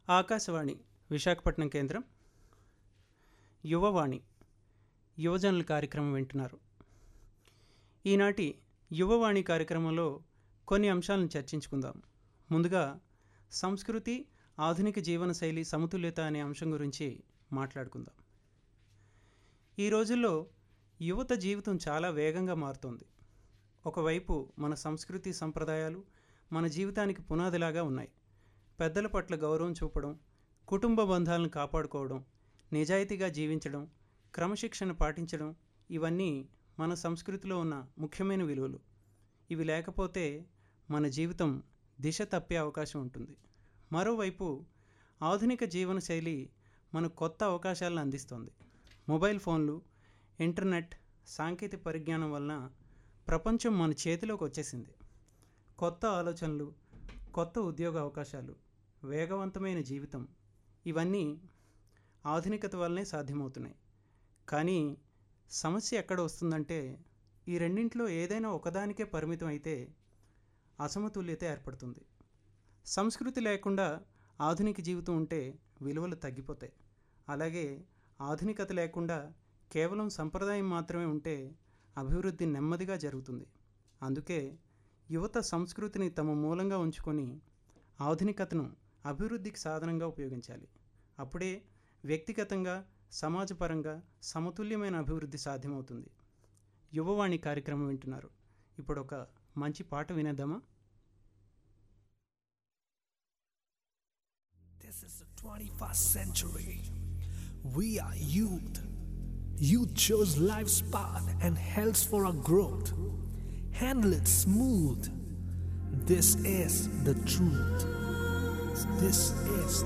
ఆకాశవాణి విశాఖపట్నం కేంద్రం యువవాణి యువజనుల కార్యక్రమం వింటున్నారు ఈనాటి యువవాణి కార్యక్రమంలో కొన్ని అంశాలను చర్చించుకుందాం ముందుగా సంస్కృతి ఆధునిక జీవనశైలి సమతుల్యత అనే అంశం గురించి మాట్లాడుకుందాం ఈ రోజుల్లో యువత జీవితం చాలా వేగంగా మారుతోంది ఒకవైపు మన సంస్కృతి సంప్రదాయాలు మన జీవితానికి పునాదిలాగా ఉన్నాయి పెద్దల పట్ల గౌరవం చూపడం కుటుంబ బంధాలను కాపాడుకోవడం నిజాయితీగా జీవించడం క్రమశిక్షణ పాటించడం ఇవన్నీ మన సంస్కృతిలో ఉన్న ముఖ్యమైన విలువలు ఇవి లేకపోతే మన జీవితం దిశ తప్పే అవకాశం ఉంటుంది మరోవైపు ఆధునిక జీవనశైలి మనకు కొత్త అవకాశాలను అందిస్తోంది మొబైల్ ఫోన్లు ఇంటర్నెట్ సాంకేతిక పరిజ్ఞానం వలన ప్రపంచం మన చేతిలోకి వచ్చేసింది కొత్త ఆలోచనలు కొత్త ఉద్యోగ అవకాశాలు వేగవంతమైన జీవితం ఇవన్నీ ఆధునికత వల్లనే సాధ్యమవుతున్నాయి కానీ సమస్య ఎక్కడ వస్తుందంటే ఈ రెండింటిలో ఏదైనా ఒకదానికే పరిమితం అయితే అసమతుల్యత ఏర్పడుతుంది సంస్కృతి లేకుండా ఆధునిక జీవితం ఉంటే విలువలు తగ్గిపోతాయి అలాగే ఆధునికత లేకుండా కేవలం సంప్రదాయం మాత్రమే ఉంటే అభివృద్ధి నెమ్మదిగా జరుగుతుంది అందుకే యువత సంస్కృతిని తమ మూలంగా ఉంచుకొని ఆధునికతను అభివృద్ధికి సాధనంగా ఉపయోగించాలి అప్పుడే వ్యక్తిగతంగా సమాజపరంగా సమతుల్యమైన అభివృద్ధి సాధ్యమవుతుంది యువవాణి కార్యక్రమం వింటున్నారు ఇప్పుడు ఒక మంచి పాట వినేద్దామా This is the 21st century. We are youth. Youth chose life's path and health for our growth. Handle it smooth. This is the truth. This is